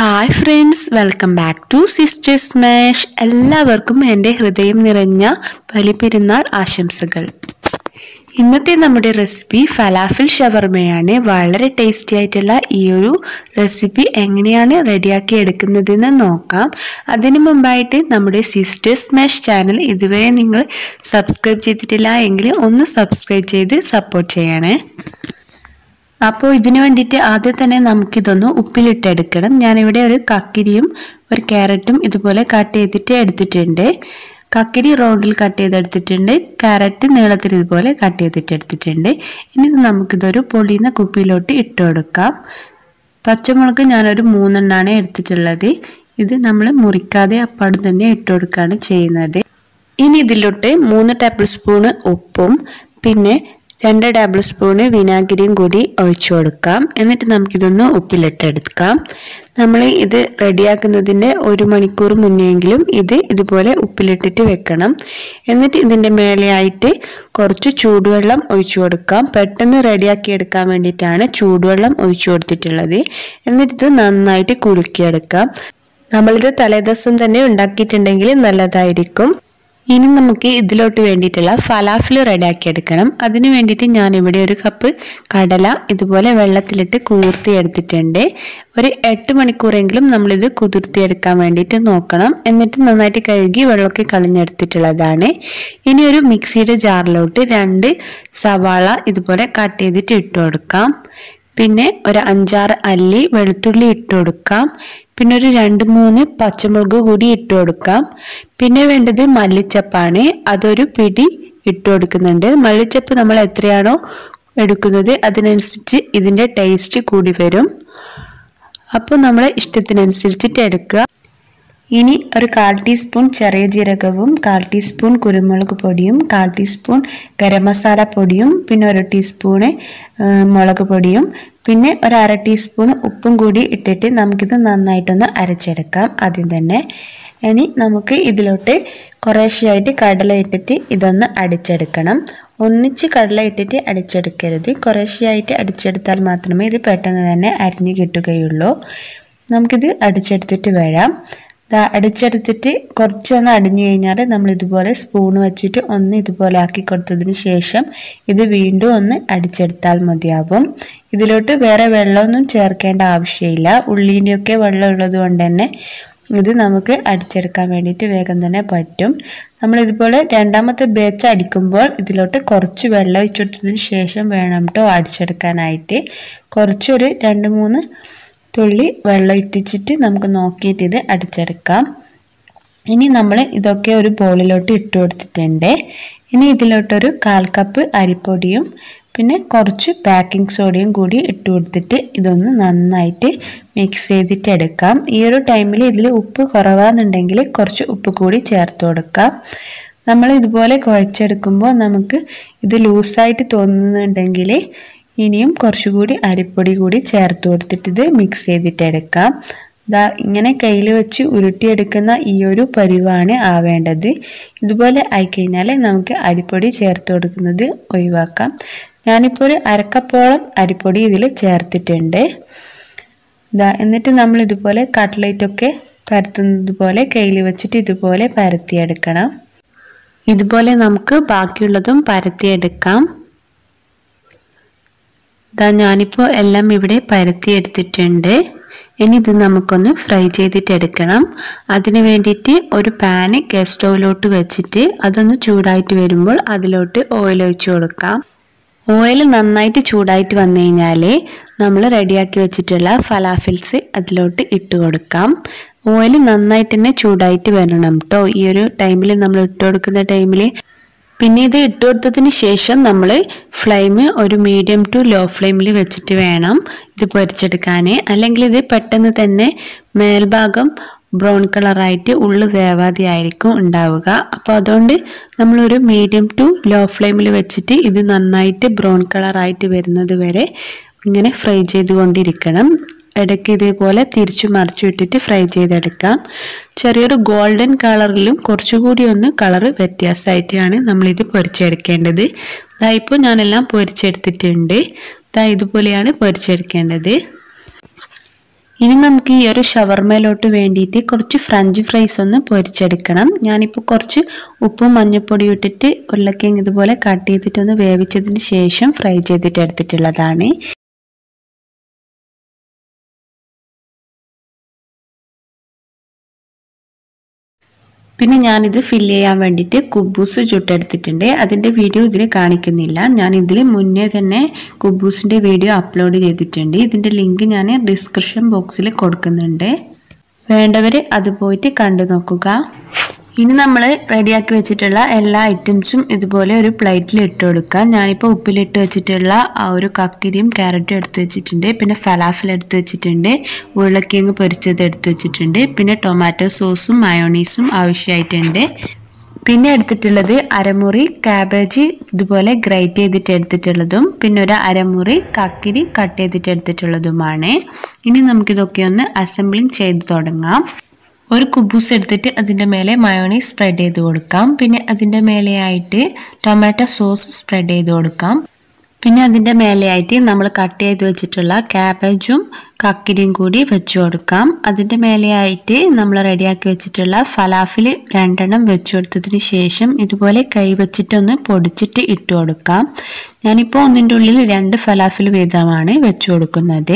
hi friends welcome back to sister smash എല്ലാവർക്കും എൻ്റെ ഹൃദയം നിറഞ്ഞ ബലിപെരുന്നാൾ ആശംസകൾ ഇന്നത്തെ നമ്മുടെ റെസിപ്പി ഫലാഫിൽ ഷവർമയാണ് വളരെ ടേസ്റ്റി ആയിട്ടുള്ള ഈ ഒരു റെസിപ്പി എങ്ങനെയാണ് റെഡിയാക്കി എടുക്കുന്നതെന്ന് നോക്കാം അതിനു മുമ്പായിട്ട് നമ്മുടെ സിസ്റ്റർ സ്മാഷ് ചാനൽ ഇതുവരെ നിങ്ങൾ സബ്സ്ക്രൈബ് ചെയ്തിട്ടില്ല എങ്കിൽ ഒന്ന് സബ്സ്ക്രൈബ് ചെയ്ത് സപ്പോർട്ട് ചെയ്യണേ അപ്പോൾ ഇതിനു വേണ്ടിയിട്ട് ആദ്യം തന്നെ നമുക്കിതൊന്ന് ഉപ്പിലിട്ടെടുക്കണം ഞാനിവിടെ ഒരു കക്കിരിയും ഒരു ക്യാരറ്റും ഇതുപോലെ കട്ട് ചെയ്തിട്ട് എടുത്തിട്ടുണ്ട് കക്കിരി റൗണ്ടിൽ കട്ട് ചെയ്തെടുത്തിട്ടുണ്ട് ക്യാരറ്റ് നീളത്തിൽ ഇതുപോലെ കട്ട് ചെയ്തിട്ട് എടുത്തിട്ടുണ്ട് ഇനി ഇത് നമുക്കിതൊരു പൊളിയുന്ന കുപ്പിയിലോട്ട് ഇട്ട് കൊടുക്കാം പച്ചമുളക് ഞാനൊരു മൂന്നെണ്ണാണ് എടുത്തിട്ടുള്ളത് ഇത് നമ്മൾ മുറിക്കാതെ അപ്പാടും തന്നെ ഇട്ട് കൊടുക്കുകയാണ് ചെയ്യുന്നത് ഇനി ഇതിലോട്ട് മൂന്ന് ടേബിൾ സ്പൂണ് ഉപ്പും പിന്നെ രണ്ട് ടേബിൾ സ്പൂണ് വിനാഗിരിയും കൂടി ഒഴിച്ചു കൊടുക്കാം എന്നിട്ട് നമുക്കിതൊന്ന് ഉപ്പിലിട്ടെടുക്കാം നമ്മൾ ഇത് റെഡിയാക്കുന്നതിൻ്റെ ഒരു മണിക്കൂർ മുന്നെയെങ്കിലും ഇത് ഇതുപോലെ ഉപ്പിലിട്ടിട്ട് വെക്കണം എന്നിട്ട് ഇതിൻ്റെ മേലെയായിട്ട് കുറച്ച് ചൂടുവെള്ളം ഒഴിച്ചു കൊടുക്കാം പെട്ടെന്ന് റെഡിയാക്കി എടുക്കാൻ വേണ്ടിയിട്ടാണ് ചൂടുവെള്ളം ഒഴിച്ചു കൊടുത്തിട്ടുള്ളത് എന്നിട്ട് ഇത് നന്നായിട്ട് കുലുക്കിയെടുക്കാം നമ്മളിത് തലേദിവസം തന്നെ ഉണ്ടാക്കിയിട്ടുണ്ടെങ്കിൽ നല്ലതായിരിക്കും ഇനി നമുക്ക് ഇതിലോട്ട് വേണ്ടിയിട്ടുള്ള ഫലാഫിൽ റെഡിയാക്കി എടുക്കണം അതിന് വേണ്ടിയിട്ട് ഞാൻ ഇവിടെ ഒരു കപ്പ് കടല ഇതുപോലെ വെള്ളത്തിലിട്ട് കുതിർത്തി എടുത്തിട്ടുണ്ട് ഒരു എട്ട് മണിക്കൂറെങ്കിലും നമ്മളിത് കുതിർത്തിയെടുക്കാൻ വേണ്ടിയിട്ട് നോക്കണം എന്നിട്ട് നന്നായിട്ട് കഴുകി വെള്ളമൊക്കെ കളഞ്ഞെടുത്തിട്ടുള്ളതാണ് ഇനി ഒരു മിക്സിയുടെ ജാറിലോട്ട് രണ്ട് സവാള ഇതുപോലെ കട്ട് ചെയ്തിട്ട് ഇട്ട് കൊടുക്കാം പിന്നെ ഒരു അഞ്ചാറ് അല്ലി വെളുത്തുള്ളി ഇട്ട് കൊടുക്കാം പിന്നെ ഒരു രണ്ട് മൂന്ന് പച്ചമുളക് കൂടി ഇട്ട് കൊടുക്കാം പിന്നെ വേണ്ടത് മല്ലിച്ചപ്പാണ് അതൊരു പിടി ഇട്ട് കൊടുക്കുന്നുണ്ട് മല്ലിച്ചപ്പ് നമ്മൾ എത്രയാണോ എടുക്കുന്നത് അതിനനുസരിച്ച് ഇതിൻ്റെ ടേസ്റ്റ് കൂടി വരും അപ്പോൾ നമ്മൾ ഇഷ്ടത്തിനനുസരിച്ചിട്ട് എടുക്കുക ഇനി ഒരു കാൽ ടീസ്പൂൺ ചെറിയ ജീരകവും കാൽ ടീസ്പൂൺ കുരുമുളക് പൊടിയും കാൽ ടീസ്പൂൺ ഗരം മസാല പൊടിയും പിന്നെ ഒരു ടീസ്പൂണ് മുളക് പൊടിയും പിന്നെ ഒരു അര ടീസ്പൂൺ ഉപ്പും കൂടി ഇട്ടിട്ട് നമുക്കിത് നന്നായിട്ടൊന്ന് അരച്ചെടുക്കാം ആദ്യം തന്നെ ഇനി നമുക്ക് ഇതിലോട്ട് കുറേശ്ശെയായിട്ട് കടല ഇട്ടിട്ട് ഇതൊന്ന് അടിച്ചെടുക്കണം ഒന്നിച്ച് കടല ഇട്ടിട്ട് അടിച്ചെടുക്കരുത് കുറേശ്ശെയായിട്ട് അടിച്ചെടുത്താൽ മാത്രമേ ഇത് പെട്ടെന്ന് തന്നെ അരിഞ്ഞ് കിട്ടുകയുള്ളൂ നമുക്കിത് അടിച്ചെടുത്തിട്ട് വരാം അടിച്ചെടുത്തിട്ട് കുറച്ചൊന്ന് അടിഞ്ഞു കഴിഞ്ഞാൽ നമ്മൾ ഇതുപോലെ സ്പൂൺ വെച്ചിട്ട് ഒന്ന് ഇതുപോലെ ആക്കി കൊടുത്തതിന് ശേഷം ഇത് വീണ്ടും ഒന്ന് അടിച്ചെടുത്താൽ മതിയാവും ഇതിലോട്ട് വേറെ വെള്ളമൊന്നും ചേർക്കേണ്ട ആവശ്യമില്ല ഉള്ളീൻ്റെയൊക്കെ വെള്ളം ഉള്ളത് കൊണ്ട് തന്നെ ഇത് നമുക്ക് അടിച്ചെടുക്കാൻ വേണ്ടിയിട്ട് വേഗം തന്നെ പറ്റും നമ്മൾ ഇതുപോലെ രണ്ടാമത്തെ ബേച്ച് അടിക്കുമ്പോൾ ഇതിലോട്ട് കുറച്ച് വെള്ളം ഒഴിച്ചെടുത്തതിന് ശേഷം വേണം കേട്ടോ അടിച്ചെടുക്കാനായിട്ട് കുറച്ചൊരു രണ്ട് മൂന്ന് തുള്ളി വെള്ളം ഇട്ടിച്ചിട്ട് നമുക്ക് നോക്കിയിട്ട് ഇത് അടിച്ചെടുക്കാം ഇനി നമ്മൾ ഇതൊക്കെ ഒരു ബോളിലോട്ട് ഇട്ട് കൊടുത്തിട്ടുണ്ട് ഇനി ഇതിലോട്ടൊരു കാൽ കപ്പ് അരിപ്പൊടിയും പിന്നെ കുറച്ച് ബേക്കിംഗ് സോഡയും കൂടി ഇട്ട് കൊടുത്തിട്ട് ഇതൊന്ന് നന്നായിട്ട് മിക്സ് ചെയ്തിട്ട് എടുക്കാം ഈ ഒരു ടൈമിൽ ഇതിൽ ഉപ്പ് കുറവാന്നുണ്ടെങ്കിൽ കുറച്ച് ഉപ്പ് കൂടി ചേർത്ത് കൊടുക്കാം നമ്മൾ ഇതുപോലെ കുഴച്ചെടുക്കുമ്പോൾ നമുക്ക് ഇത് ലൂസായിട്ട് തോന്നുന്നുണ്ടെങ്കിൽ ഇനിയും കുറച്ചുകൂടി അരിപ്പൊടി കൂടി ചേർത്ത് കൊടുത്തിട്ട് ഇത് മിക്സ് ചെയ്തിട്ട് എടുക്കാം ദാ ഇങ്ങനെ കയ്യിൽ വെച്ച് ഉരുട്ടിയെടുക്കുന്ന ഈ ഒരു പരിവാണ് ആവേണ്ടത് ഇതുപോലെ ആയിക്കഴിഞ്ഞാൽ നമുക്ക് അരിപ്പൊടി ചേർത്ത് കൊടുക്കുന്നത് ഒഴിവാക്കാം ഞാനിപ്പോൾ ഒരു അരക്കപ്പോളം അരിപ്പൊടി ഇതിൽ ചേർത്തിട്ടുണ്ട് ഇതാ എന്നിട്ട് നമ്മൾ ഇതുപോലെ കട്ട്ലേറ്റൊക്കെ പരത്തുന്നത് പോലെ കയ്യിൽ വെച്ചിട്ട് ഇതുപോലെ പരത്തിയെടുക്കണം ഇതുപോലെ നമുക്ക് ബാക്കിയുള്ളതും പരത്തിയെടുക്കാം ഇതാ ഞാനിപ്പോൾ എല്ലാം ഇവിടെ പരത്തിയെടുത്തിട്ടുണ്ട് ഇനി ഇത് നമുക്കൊന്ന് ഫ്രൈ ചെയ്തിട്ട് എടുക്കണം അതിന് വേണ്ടിയിട്ട് ഒരു പാന് ഗ്യാസ് സ്റ്റൗവിലോട്ട് വെച്ചിട്ട് അതൊന്ന് ചൂടായിട്ട് വരുമ്പോൾ അതിലോട്ട് ഓയിൽ ഒഴിച്ചു കൊടുക്കാം ഓയിൽ നന്നായിട്ട് ചൂടായിട്ട് വന്നു കഴിഞ്ഞാൽ നമ്മൾ റെഡിയാക്കി വെച്ചിട്ടുള്ള ഫലാഫിൽസ് അതിലോട്ട് ഇട്ട് കൊടുക്കാം ഓയിൽ നന്നായിട്ട് തന്നെ ചൂടായിട്ട് വരണം കേട്ടോ ഈ ഒരു ടൈമിൽ നമ്മൾ ഇട്ട് കൊടുക്കുന്ന ടൈമിൽ പിന്നെ ഇത് ഇട്ട് കൊടുത്തതിന് ശേഷം നമ്മൾ ഫ്ലെയിം ഒരു മീഡിയം ടു ലോ ഫ്ലെയിമിൽ വെച്ചിട്ട് വേണം ഇത് പൊരിച്ചെടുക്കാൻ അല്ലെങ്കിൽ ഇത് പെട്ടെന്ന് തന്നെ മേൽഭാഗം ബ്രൗൺ കളറായിട്ട് ഉള്ളു വേവാതെ ആയിരിക്കും ഉണ്ടാവുക അപ്പോൾ അതുകൊണ്ട് നമ്മളൊരു മീഡിയം ടു ലോ ഫ്ലെയിമിൽ വെച്ചിട്ട് ഇത് നന്നായിട്ട് ബ്രൗൺ കളറായിട്ട് വരുന്നത് വരെ ഇങ്ങനെ ഫ്രൈ ചെയ്തുകൊണ്ടിരിക്കണം ഇടയ്ക്ക് ഇതേപോലെ തിരിച്ചു മറിച്ചു ഇട്ടിട്ട് ഫ്രൈ ചെയ്തെടുക്കാം ചെറിയൊരു ഗോൾഡൻ കളറിലും കുറച്ചുകൂടി ഒന്ന് കളറ് വ്യത്യാസമായിട്ടാണ് നമ്മളിത് പൊരിച്ചെടുക്കേണ്ടത് ദാ ഇപ്പോൾ ഞാനെല്ലാം പൊരിച്ചെടുത്തിട്ടുണ്ട് ദാ ഇതുപോലെയാണ് പൊരിച്ചെടുക്കേണ്ടത് ഇനി നമുക്ക് ഈ ഒരു ഷവർമയിലോട്ട് വേണ്ടിയിട്ട് കുറച്ച് ഫ്രഞ്ച് ഫ്രൈസ് ഒന്ന് പൊരിച്ചെടുക്കണം ഞാനിപ്പോൾ കുറച്ച് ഉപ്പും മഞ്ഞൾപ്പൊടിയും ഇട്ടിട്ട് ഉരുളക്കിഴങ്ങ് ഇതുപോലെ കട്ട് ചെയ്തിട്ടൊന്ന് വേവിച്ചതിന് ശേഷം ഫ്രൈ ചെയ്തിട്ട് എടുത്തിട്ടുള്ളതാണ് പിന്നെ ഞാനിത് ഫില്ല് ചെയ്യാൻ വേണ്ടിയിട്ട് കുബൂസ് ചുട്ടെടുത്തിട്ടുണ്ട് അതിൻ്റെ വീഡിയോ ഇതിൽ കാണിക്കുന്നില്ല ഞാൻ ഇതിൽ മുന്നേ തന്നെ കുബൂസിൻ്റെ വീഡിയോ അപ്ലോഡ് ചെയ്തിട്ടുണ്ട് ഇതിൻ്റെ ലിങ്ക് ഞാൻ ഡിസ്ക്രിപ്ഷൻ ബോക്സിൽ കൊടുക്കുന്നുണ്ട് വേണ്ടവർ അത് പോയിട്ട് കണ്ടു നോക്കുക ഇനി നമ്മൾ റെഡിയാക്കി വെച്ചിട്ടുള്ള എല്ലാ ഐറ്റംസും ഇതുപോലെ ഒരു പ്ലേറ്റിൽ ഇട്ട് കൊടുക്കുക ഞാനിപ്പോൾ ഉപ്പിലിട്ട് വെച്ചിട്ടുള്ള ആ ഒരു കക്കിരിയും ക്യാരറ്റും എടുത്ത് വെച്ചിട്ടുണ്ട് പിന്നെ ഫലാഫിൽ എടുത്ത് വെച്ചിട്ടുണ്ട് ഉരുളക്കിഴങ്ങ് പൊരിച്ചത് എടുത്ത് വെച്ചിട്ടുണ്ട് പിന്നെ ടൊമാറ്റോ സോസും മയോണീസും ആവശ്യമായിട്ടുണ്ട് പിന്നെ എടുത്തിട്ടുള്ളത് അരമുറി കാബേജ് ഇതുപോലെ ഗ്രൈറ്റ് ചെയ്തിട്ട് എടുത്തിട്ടുള്ളതും പിന്നെ ഒരു അരമുറി കക്കിരി കട്ട് ചെയ്തിട്ട് എടുത്തിട്ടുള്ളതുമാണ് ഇനി നമുക്കിതൊക്കെ ഒന്ന് അസംബ്ലിങ് ചെയ്ത് തുടങ്ങാം ഒരു കുബൂസ് എടുത്തിട്ട് അതിൻ്റെ മേലെ മയോണീസ് സ്പ്രെഡ് ചെയ്ത് കൊടുക്കാം പിന്നെ അതിൻ്റെ മേലെയായിട്ട് ടൊമാറ്റോ സോസ് സ്പ്രെഡ് ചെയ്ത് കൊടുക്കാം പിന്നെ അതിൻ്റെ മേലെയായിട്ട് നമ്മൾ കട്ട് ചെയ്ത് വെച്ചിട്ടുള്ള ക്യാബേജും കക്കിരിയും കൂടി വെച്ച് കൊടുക്കാം അതിൻ്റെ മേലെയായിട്ട് നമ്മൾ റെഡിയാക്കി വെച്ചിട്ടുള്ള ഫലാഫിൽ രണ്ടെണ്ണം വെച്ച് കൊടുത്തതിന് ശേഷം ഇതുപോലെ കൈ വെച്ചിട്ടൊന്ന് പൊടിച്ചിട്ട് ഇട്ട് കൊടുക്കാം ഞാനിപ്പോൾ ഒന്നിൻ്റെ ഉള്ളിൽ രണ്ട് ഫലാഫിൽ വീതമാണ് വെച്ച് കൊടുക്കുന്നത്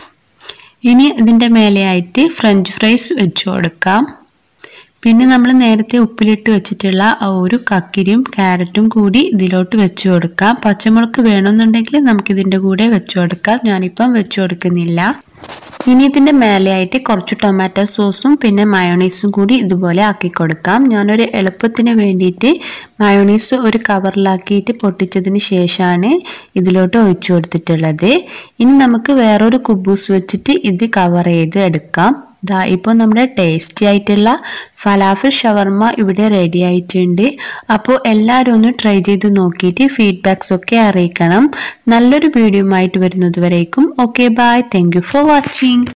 ഇനി ഇതിൻ്റെ മേലെയായിട്ട് ഫ്രഞ്ച് ഫ്രൈസ് വെച്ച് കൊടുക്കാം പിന്നെ നമ്മൾ നേരത്തെ ഉപ്പിലിട്ട് വെച്ചിട്ടുള്ള ആ ഒരു കക്കിരിയും ക്യാരറ്റും കൂടി ഇതിലോട്ട് വെച്ച് കൊടുക്കാം പച്ചമുളക് വേണമെന്നുണ്ടെങ്കിൽ നമുക്കിതിൻ്റെ കൂടെ വെച്ച് കൊടുക്കാം ഞാനിപ്പം വെച്ച് കൊടുക്കുന്നില്ല ഇനി ഇതിൻ്റെ മേലെയായിട്ട് കുറച്ച് ടൊമാറ്റോ സോസും പിന്നെ മയോണൈസും കൂടി ഇതുപോലെ ആക്കി കൊടുക്കാം ഞാനൊരു എളുപ്പത്തിന് വേണ്ടിയിട്ട് മയോണൈസ് ഒരു കവറിലാക്കിയിട്ട് പൊട്ടിച്ചതിന് ശേഷമാണ് ഇതിലോട്ട് ഒഴിച്ചു കൊടുത്തിട്ടുള്ളത് ഇനി നമുക്ക് വേറൊരു കുബൂസ് വെച്ചിട്ട് ഇത് കവർ ചെയ്ത് എടുക്കാം ദാ ഇപ്പോൾ നമ്മുടെ ടേസ്റ്റി ആയിട്ടുള്ള ഫലാഫിൽ ഷവർമ്മ ഇവിടെ റെഡി ആയിട്ടുണ്ട് അപ്പോൾ എല്ലാവരും ഒന്ന് ട്രൈ ചെയ്ത് നോക്കിയിട്ട് ഫീഡ്ബാക്സ് ഒക്കെ അറിയിക്കണം നല്ലൊരു വീഡിയോ ആയിട്ട് വരുന്നത് വരേക്കും okay bye thank you for watching